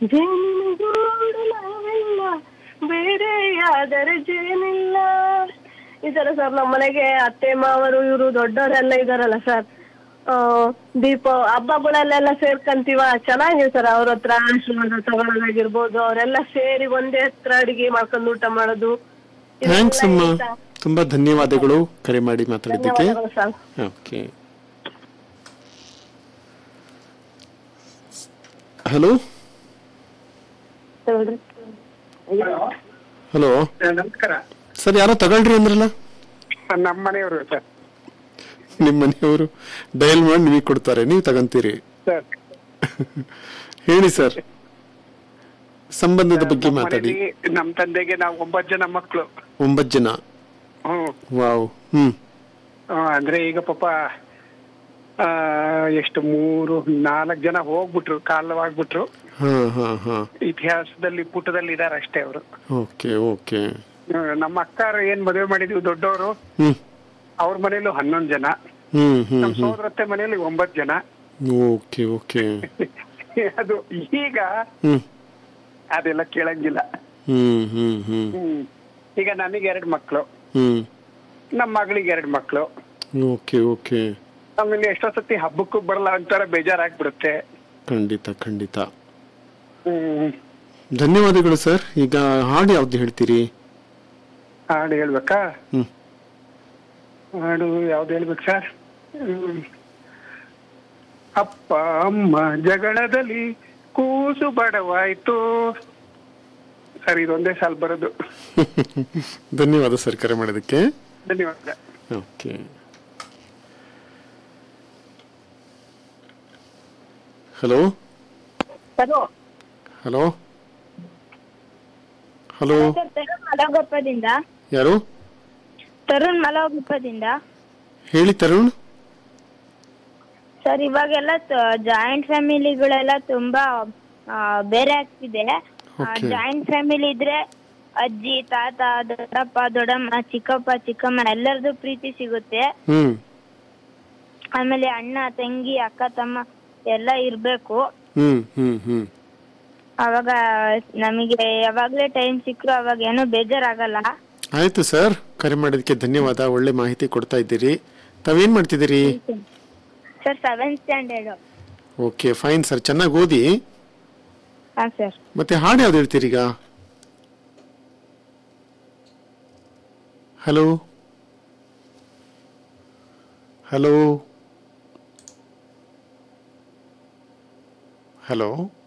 ಜೇನಿನ ಗೂಡು ನಾವಿಲ್ಲ ಬೇರೆಯಾದರೆ ಜೇನಿಲ್ಲ ಈ ತರ ಸರ್ ನಮ್ಮ ಮನೆಗೆ ಅತ್ತೆ ಮಾವರು ಇವರು ದೊಡ್ಡವರೆಲ್ಲ ಇದಾರಲ್ಲ ಸರ್ ಆ, ದೀಪ ಹಬ್ಬಗಳಲ್ಲೆಲ್ಲ ಸೇರ್ಕಂತೀವ ಚೆನ್ನಾಗಿದೆ ಸರ್ ಅವ್ರ ಹತ್ರ ಆಶೀರ್ವಾದ ತಗೊಳ್ಳೋದಾಗಿರ್ಬೋದು ಅವರೆಲ್ಲ ಸೇರಿ ಒಂದೇ ಹತ್ರ ಅಡಿಗೆ ಮಾಡ್ಕೊಂಡು ಊಟ ಮಾಡೋದು ಇದೆಲ್ಲ ಥ್ಯಾಂಕ್ಸ್ ಅಮ್ಮ ಇಷ್ಟ. ತುಂಬಾ ಧನ್ಯವಾದಗಳು ಕರೆ ಮಾಡಿ ಮಾತಾಡಿದ್ದಕ್ಕೆ ಧನ್ಯವಾದಗಳು ಸರ್ ಓಕೆ ಹಲೋ ಹಲೋ ನಮಸ್ಕಾರ ಸರ್ ಯಾರೋ ತಗೊಳ್ರಿ ಅಂದ್ರಲ್ಲ ನಮ್ಮ ಮನೆಯವರು ಸರ್ ನಿಮ್ಮ ಮನೆಯವರು ಡಯಲ್ ಮಾಡಿ ನಿಮಗೆ ಕೊಡ್ತಾರೆ ನೀವು ತಗೊಂತೀರಿ ಸರ್ ಹೇಳಿ ಸರ್ ಸಂಬಂಧದ ಬಗ್ಗೆ ನಮ್ಮ ಮಾತಾಡಿ ಮನೇಲಿ ನಮ್ ತಂದೆಗೆ ನಾವು ಒಂಬತ್ತು ಜನ ಮಕ್ಕಳು ಒಂಬತ್ತು ಜನ ಹ್ಮ್ ವಾವ್ ಹ್ಮ್ ಆ, ಅಂದ್ರೆ ಈಗ ಪಾಪ ಆ, ಎಷ್ಟು ಮೂರು ನಾಲ್ಕು ಜನ ಹೋಗ್ಬಿಟ್ರು ಕಾಲವಾಗ್ಬಿಟ್ರು ಹಾ ಹಾ ಹಾ ಇತಿಹಾಸದಲ್ಲಿ ಪುಟದಲ್ಲಿ ಇದಾರೆ ಅಷ್ಟೇ ಅವರು ಓಕೆ ಓಕೆ ನಮ್ಮ ಅಕ್ಕಾರ ಏನ್ ಮದುವೆ ಮಾಡಿದ್ವಿ ದೊಡ್ಡವರು ಹ್ಮ್ ಅವ್ರ ಮನೇಲೂ ಹನ್ನೊಂದು ಜನ ಹ್ಮ್ ಹ್ಮ್ ನಮ್ಮ ಹ್ಮ್ ಸೋದರತ್ತೆ ಮನೇಲಿ ಒಂಬತ್ತು ಜನ ಓಕೆ ಓಕೆ ಅದು ಈಗ ಹ್ಮ್ ಅದೆಲ್ಲ ಕೇಳಂಗಿಲ್ಲ ಹ್ಮ್ ಹ್ಮ್ ಹ್ಮ್ ಹ್ಮ್ ಈಗ ನನಗೆ ಎರಡು ಮಕ್ಕಳು ಹ್ಮ್ ನಮ್ಮ ಮಗಳಿಗೆ ಎರಡು ಮಕ್ಕಳು ಓಕೆ ಓಕೆ ಆಮೇಲೆ ಎಷ್ಟೋ ಸತಿ ಹಬ್ಬಕ್ಕೂ ಬರಲ್ಲ ಅಂತಾರ ಬೇಜಾರಾಗ್ಬಿಡುತ್ತೆ ಖಂಡಿತ ಖಂಡಿತ ಹ್ಮ್ ಧನ್ಯವಾದಗಳು ಸರ್ ಈಗ ಹಾಡು ಯಾವ್ದು ಹೇಳ್ತೀರಿ ಹಾಡು ಹೇಳ್ಬೇಕಾ ಹ್ಮ್ ಹಾಡು ಯಾವ್ದು ಹೇಳ್ಬೇಕು ಸರ್ ಹ್ಮ್. ಅಪ್ಪ ಅಮ್ಮ ಜಗಳದಲ್ಲಿ ಕೂಸು ಬಡವಾಯ್ತು ಸರ್ ಇದೊಂದೇ ಸಾಲ್ ಬರೋದು ಧನ್ಯವಾದ ಸರ್ ಕರೆ ಮಾಡೋದಕ್ಕೆ ಧನ್ಯವಾದ okay hello hello hello sir Tarun ಮಲಗೊಪ್ಪದಿಂದ ಯಾರು ತರುಣ್ ಮಲಗೊಪ್ಪದಿಂದ ಹೇಳಿ ತರುಣ್ ಸರ್ ಇವಾಗೆಲ್ಲ ಜಾಯಿಂಟ್ ಫ್ಯಾಮಿಲಿಗಳೆಲ್ಲ ತುಂಬಾ ಆ, ಬೇರೆ ಆಗ್ತಿದೆ Okay. ಜಾಯಿಂಟ್ ಫ್ಯಾಮಿಲಿ ಇದ್ರೆ ಅಜ್ಜಿ ತಾತ ದೊಡ್ಡಪ್ಪ ದೊಡ್ಡಮ್ಮ ಚಿಕ್ಕಪ್ಪ ಚಿಕ್ಕಮ್ಮ ಎಲ್ಲರದು ಪ್ರೀತಿ ಸಿಗುತ್ತೆ ಹ್ಮ್ ಆಮೇಲೆ ಅಣ್ಣ ತಂಗಿ ಅಕ್ಕ ತಮ್ಮ ಎಲ್ಲ ಇರ್ಬೇಕು ಹ್ಮ್ ಹ್ಮ್ ಹ್ಮ್ ಅವಾಗ ನಮಗೆ ಯಾವಾಗ್ಲೇ ಟೈಮ್ ಸಿಕ್ಕರು ಅವಾಗ ಏನೂ ಬೇಜಾರಾಗಲ್ಲ ಆಯ್ತು ಸರ್ ಕರೆ ಮಾಡೋದಕ್ಕೆ ಧನ್ಯವಾದ ಒಳ್ಳೆ ಮಾಹಿತಿ ಕೊಡ್ತಾ ಇದ್ದೀರಿ ತಾವೇನ್ ಮಾಡ್ತಿದ್ದೀರಿ sir seventh standard okay fine sir ಚೆನ್ನಾಗಿ ಓದಿ ಹಾ ಸರ್ ಮತ್ತೆ ಹಾಡು ಯಾವ್ದು ಹೇಳ್ತೀರೀಗ ಹಲೋ ಹಲೋ ಹಲೋ